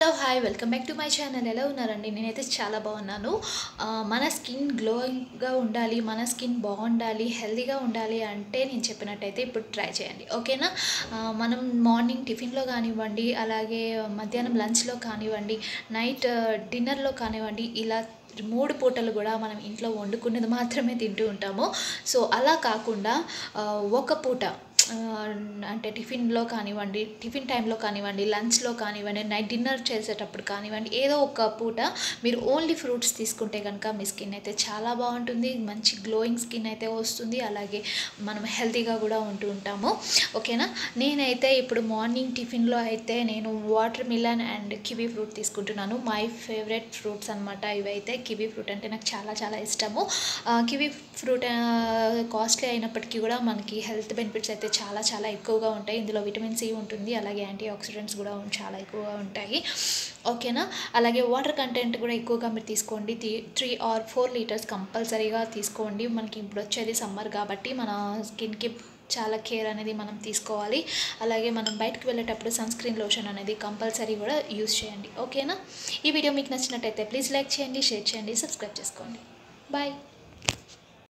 hello hi welcome back to my channel ఎలా ఉన్నారండి నేనైతే చాలా బాగున్నాను ఆ, మన స్కిన్ గ్లోయింగ్గా ఉండాలి మన స్కిన్ బాగుండాలి హెల్తీగా ఉండాలి అంటే నేను చెప్పినట్టయితే ఇప్పుడు ట్రై చేయండి ఓకేనా ఆ, మనం మార్నింగ్ టిఫిన్లో కానివ్వండి అలాగే మధ్యాహ్నం లంచ్లో కానివ్వండి నైట్ డిన్నర్లో కానివ్వండి ఇలా మూడు పూటలు కూడా మనం ఇంట్లో వండుకునేది మాత్రమే తింటూ ఉంటాము సో అలా కాకుండా ఆ, ఒక పూట ఆ, అంటే టిఫిన్లో కానివ్వండి టిఫిన్ టైంలో కానివ్వండి లంచ్లో కానివ్వండి నైట్ డిన్నర్ చేసేటప్పుడు కానివ్వండి ఏదో ఒక పూట మీరు ఓన్లీ ఫ్రూట్స్ తీసుకుంటే కనుక మీ స్కిన్ అయితే చాలా బాగుంటుంది మంచి గ్లోయింగ్ స్కిన్ అయితే వస్తుంది అలాగే మనం హెల్తీగా కూడా ఉంటూ ఉంటాము ఓకేనా నేనైతే ఇప్పుడు మార్నింగ్ టిఫిన్లో అయితే నేను watermelon and kiwi fruit తీసుకుంటున్నాను మై ఫేవరెట్ ఫ్రూట్స్ అనమాట ఇవైతే కివీ ఫ్రూట్ అంటే నాకు చాలా చాలా ఇష్టము ఆ, కివీ ఫ్రూట్ కాస్ట్లీ అయినప్పటికీ కూడా మనకి హెల్త్ బెనిఫిట్స్ అయితే చాలా చాలా ఎక్కువగా ఉంటాయి ఇందులో విటమిన్ సి ఉంటుంది అలాగే యాంటీ ఆక్సిడెంట్స్ కూడా ఉం- చాలా ఎక్కువగా ఉంటాయి ఓకేనా అలాగే వాటర్ కంటెంట్ కూడా ఎక్కువగా మీరు తీసుకోండి త్రీ ఆర్ ఫోర్ లీటర్స్ కంపల్సరీగా తీసుకోండి మనకి ఇప్పుడు వచ్చేది సమ్మర్ కాబట్టి మన స్కిన్కి చాలా కేర్ అనేది మనం తీసుకోవాలి అలాగే మనం బయటకు వెళ్ళేటప్పుడు సన్ స్క్రీన్ లోషన్ అనేది కంపల్సరీ కూడా యూస్ చేయండి ఓకేనా ఈ వీడియో మీకు నచ్చినట్టయితే ప్లీజ్ లైక్ చేయండి షేర్ చేయండి సబ్స్క్రైబ్ చేసుకోండి బాయ్